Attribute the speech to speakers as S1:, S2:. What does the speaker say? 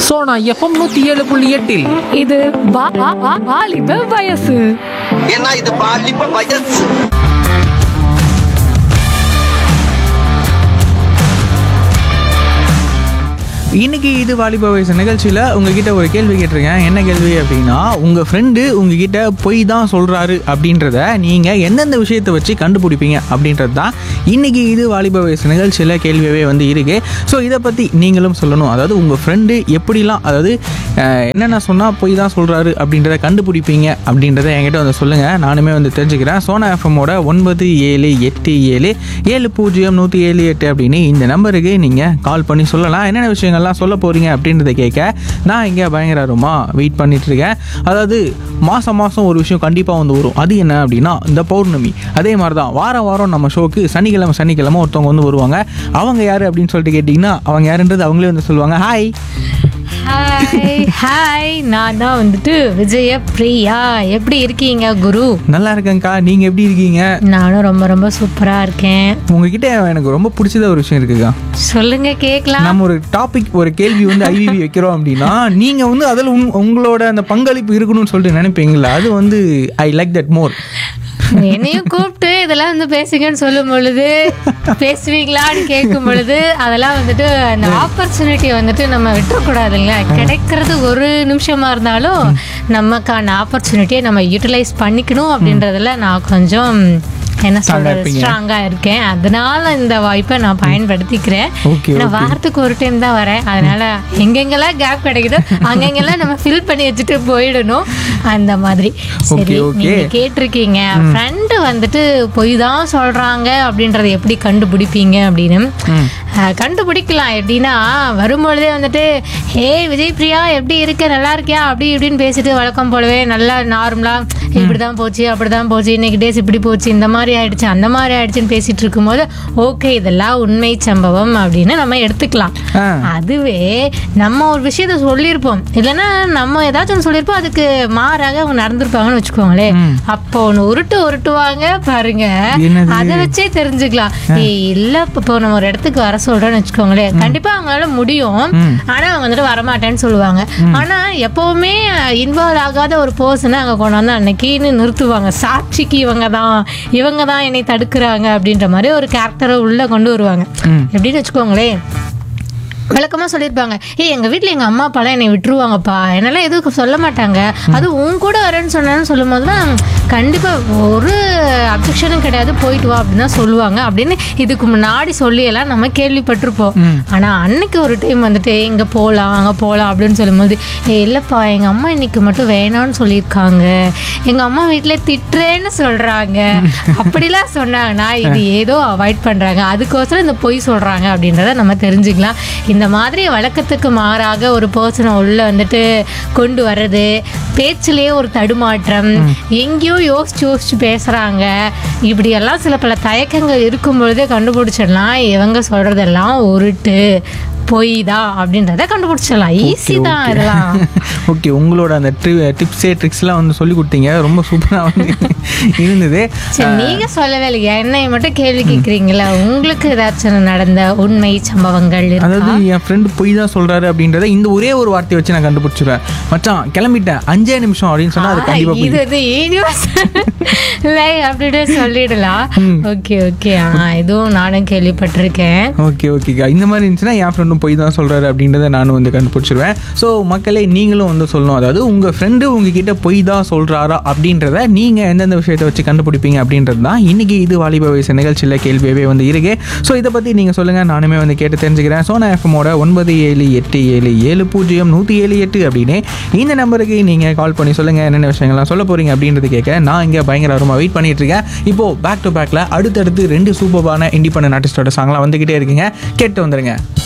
S1: Sona FM நூத்தி ஏழு புள்ளி எட்டில்
S2: இது வா- வா- வா- வாலிப வயசு
S3: ஏன்னா இது பாலிப்ப வயசு
S4: இன்னைக்கு இது வாலிப வயசு நிகழ்ச்சியில் உங்ககிட்ட ஒரு கேள்வி கேட்டிருக்கேன் என்ன கேள்வி அப்படின்னா உங்கள் ஃப்ரெண்டு உங்ககிட்ட பொய் தான் சொல்கிறாரு அப்படின்றத நீங்கள் எந்தெந்த விஷயத்தை வச்சு கண்டுபிடிப்பீங்க அப்படின்றது தான் இன்னைக்கு இது வாலிப வயசு நிகழ்ச்சியில் கேள்வியாகவே வந்து இருக்கு ஸோ இதை பற்றி நீங்களும் சொல்லணும் அதாவது உங்கள் ஃப்ரெண்டு எப்படிலாம் அதாவது அஹ், என்னென்ன சொன்னால் பொய் தான் சொல்கிறாரு அப்படின்றத கண்டுபிடிப்பீங்க அப்படின்றத என்கிட்ட வந்து சொல்லுங்கள் நானுமே வந்து தெரிஞ்சுக்கிறேன் சோனா எஃப்எம்மோட ஒன்பது ஏழு எட்டு ஏழு ஏழு பூஜ்ஜியம் நூற்றி ஏழு எட்டு அப்படின்னு இந்த நம்பருக்கு நீங்கள் கால் பண்ணி சொல்லலாம் என்னென்ன விஷயங்கள்லாம் சொல்ல போகிறீங்க அப்படின்றத கேட்க நான் இங்கே பயங்கரமா வெயிட் பண்ணிட்டு இருக்கேன் அதாவது மாதம் மாதம் ஒரு விஷயம் கண்டிப்பாக வந்து வரும் அது என்ன அப்படின்னா இந்த பௌர்ணமி அதே மாதிரி தான் வாரம் வாரம் நம்ம ஷோக்கு சனிக்கிழமை சனிக்கிழமை ஒருத்தவங்க வந்து வருவாங்க அவங்க யார் அப்படின்னு சொல்லிட்டு கேட்டிங்கன்னா அவங்க யாருன்றது அவங்களே வந்து சொல்லுவாங்க ஹாய்
S2: ஹாய் ஹாய் நான் தான் வந்துட்டு விஜய பிரியா எப்படி இருக்கீங்க குரு
S4: நல்லா இருக்கேங்க்கா நீங்கள் எப்படி இருக்கீங்க
S2: நானும் ரொம்ப ரொம்ப சூப்பரா இருக்கேன்
S4: உங்ககிட்ட எனக்கு ரொம்ப பிடிச்சத ஒரு விஷயம் இருக்குக்கா
S2: சொல்லுங்க கேக்கலாம்
S4: நம்ம ஒரு டாபிக் ஒரு கேள்வி வந்து ஐவிவி வைக்கிறோம் அப்படின்னா நீங்க வந்து அதில் உங் உங்களோட அந்த பங்களிப்பு இருக்கணும்னு சொல்லிட்டு நினைப்பீங்களா அது வந்து ஐ லைக் தட் மோர்
S2: என்னையும் கூப்பிட்டு இதெல்லாம் வந்து பேசுங்கன்னு சொல்லும் பொழுது பேசுவீங்களான்னு கேட்கும் பொழுது அதெல்லாம் வந்துட்டு அந்த ஆப்பர்ச்சுனிட்டி வந்துட்டு நம்ம விட்டுறக்கூடாதுல்ல கிடைக்கிறது ஒரு நிமிஷமா இருந்தாலும் நமக்கான ஆப்பர்ச்சுனிட்டியை நம்ம யூட்டிலைஸ் பண்ணிக்கணும் அப்படின்றதுல நான் கொஞ்சம் என்ன சொல்றது
S4: இருப்பீங்க.
S2: ஸ்ட்ராங்கா இருக்கேன் அதனால இந்த வாய்ப்பை நான் பயன்படுத்திக்கிறேன்
S4: Okay,
S2: நான்
S4: okay.
S2: வாரத்துக்கு ஒரு டைம் தான் வரேன் அதனால எங்கெங்கெல்லாம் கேப் கிடைக்குதோ அங்கெங்கெல்லாம் நம்ம ஃபில் பண்ணி வச்சுட்டு போயிடணும் அந்த மாதிரி சரி
S4: Okay, okay.
S2: நீங்க கேட்டிருக்கீங்க ஃப்ரெண்டு வந்துட்டு பொய் தான் சொல்றாங்க அப்படின்றத எப்படி கண்டுபிடிப்பீங்க அப்படின்னு அஹ், கண்டுபிடிக்கலாம் எப்படின்னா வரும்பொழுதே வந்துட்டு ஹே விஜய் பிரியா எப்படி இருக்க நல்லா இருக்கியா அப்படி இப்படின்னு பேசிட்டு வழக்கம் போலவே நல்லா நார்மலா இப்படிதான் போச்சு அப்படிதான் போச்சு இன்னைக்கு டேஸ் இப்படி போச்சு இந்த மாதிரி ஆயிடுச்சு அந்த மாதிரி ஆயிடுச்சுன்னு பேசிட்டு இருக்கும்போது ஓகே இதெல்லாம் உண்மை சம்பவம் அப்படின்னு நம்ம எடுத்துக்கலாம்
S4: ஆ.
S2: அதுவே நம்ம ஒரு விஷயத்த சொல்லியிருப்போம் இல்லைன்னா நம்ம ஏதாச்சும் ஒன்று சொல்லியிருப்போம் அதுக்கு மாறாக அவங்க நடந்திருப்பாங்கன்னு வச்சுக்கோங்களேன் அப்போ ஒன்று உருட்டு உருட்டுவாங்க பாருங்க
S4: என்னது?
S2: அதை வச்சே தெரிஞ்சுக்கலாம் ஏய் இல்ல இப்ப இப்போ நம்ம ஒரு இடத்துக்கு வர சொல்றோம்னு வச்சுக்கோங்களேன் கண்டிப்பா அவங்களால முடியும் ஆனா அவங்க வந்துட்டு வரமாட்டேன்னு சொல்லுவாங்க ஆனா எப்பவுமே இன்வால்வ் ஆகாத ஒரு பர்சனை அங்க கொண்டு வந்து அன்னைக்குன்னு நிறுத்துவாங்க சாட்சிக்கு இவங்க தான் இவங்க தான் என்னை தடுக்கிறாங்க அப்படின்ற மாதிரி ஒரு கேரக்டரை உள்ள கொண்டு வருவாங்க எப்படின்னு வச்சுக்கோங்களேன் விளக்கமா சொல்லியிருப்பாங்க ஏய் எங்க வீட்ல எங்க அம்மா அப்பாலாம் என்னை விட்டுருவாங்கப்பா என்னெல்லாம் எதுவும் சொல்ல மாட்டாங்க அது உன் கூட வரேன்னு சொன்னேன்னு சொல்லும் போது தான் கண்டிப்பா ஒரு அப்ஜெக்ஷனும் கிடையாது போயிட்டு வா அப்படின்னு தான் சொல்லுவாங்க அப்படின்னு இதுக்கு முன்னாடி சொல்லியெல்லாம் நம்ம கேள்விப்பட்டிருப்போம் ஆனா அன்னைக்கு ஒரு டைம் வந்துட்டு இங்க போகலாம் அங்க போகலாம் அப்படின்னு சொல்லும்போது ஏய் இல்லப்பா எங்க அம்மா இன்னைக்கு மட்டும் வேணாம்னு சொல்லியிருக்காங்க எங்க அம்மா வீட்ல திட்டுறேன்னு சொல்றாங்க அப்படிலாம் சொன்னாங்கன்னா இது ஏதோ அவாய்ட் பண்றாங்க அதுக்கோசரம் இந்த பொய் சொல்றாங்க அப்படின்றத நம்ம தெரிஞ்சுக்கலாம் இந்த மாதிரி வழக்கத்துக்கு மாறாக ஒரு பர்சனை உள்ள வந்துட்டு கொண்டு வர்றது பேச்சிலேயே ஒரு தடுமாற்றம் எங்கேயோ யோசிச்சு யோசிச்சு பேசுறாங்க இப்படியெல்லாம் சில பல தயக்கங்கள் இருக்கும் பொழுதே கண்டுபிடிச்சிடலாம் இவங்க சொல்றதெல்லாம் உருட்டு பொய் தான் அப்படின்றத கண்டுபிடிச்சிடலாம் ஈஸி தான் இதெல்லாம்
S4: ஓகே உங்களோட அந்த டிப்ஸே ட்ரிக்ஸ்லாம் வந்து சொல்லி கொடுத்தீங்க ரொம்ப சூப்பராக வந்து இருந்தது
S2: சரி நீங்க சொல்லவே இல்லையா என்னை மட்டும் கேள்வி கேட்குறீங்களா உங்களுக்கு ஏதாச்சும் நடந்த உண்மை சம்பவங்கள்
S4: அதாவது
S2: இருக்கா
S4: என் ஃப்ரெண்டு பொய் தான் சொல்றாரு அப்படின்றத இந்த ஒரே ஒரு வார்த்தையை வச்சு நான் கண்டுபிடிச்சிருவேன் மச்சான் கிளம்பிட்டேன் அஞ்சே நிமிஷம் அப்படின்னு சொன்னா அது கண்டிப்பா
S2: ஆ, இது
S4: பொய்
S2: வந்து யூனிவர்ஸ் அப்படின்ட்டு சொல்லிடலாம் ஓகே ஓகே ஆ இதுவும் நானும் கேள்விப்பட்டிருக்கேன்
S4: ஓகே ஓகேக்கா இந்த மாதிரி இருந்துச்சுன்னா என் ஃப்ரெண்டும் பொய் தான் சொல்கிறாரு அப்படின்றத நானும் வந்து கண்டுபிடிச்சிருவேன் ஸோ மக்களே நீங்களும் வந்து சொல்லணும் அதாவது உங்கள் ஃப்ரெண்டு உங்ககிட்ட பொய் தான் சொல்கிறாரா அப்படின்றத நீங்கள் எந்தெந்த விஷயத்தை வச்சு கண்டுபிடிப்பீங்க அப்படின்றது தான் இன்றைக்கி இது வாலிப வயசு நிகழ்ச்சியில் கேள்வியாகவே வந்து இருக்கு ஸோ இதை பற்றி நீங்கள் சொல்லுங்கள் நானுமே வந்து கேட்டு தெரிஞ்சுக்கிறேன் சோனா எஃப்எம்மோட ஒன்பது ஏழு எட்டு ஏழு ஏழு பூஜ்ஜியம் நூற்றி ஏழு எட்டு அப்படின்னு இந்த நம்பருக்கு நீங்கள் கால் பண்ணி சொல்லுங்கள் என்னென்ன விஷயங்கள்லாம் சொல்ல போகிறீங்க அப்படின்றது கேட்க நான் இங்கே பயங்கர அருமா வெயிட் பண்ணிட்டு இருக்கேன் இப்போது பேக் டு பேக்கில் அடுத்தடுத்து ரெண்டு சூப்பரான இண்டிபெண்டன்ட் ஆர்டிஸ்டோட சாங்லாம் வந்துக்கிட்டே இருக்குங்க கேட்டு வந்துருங்க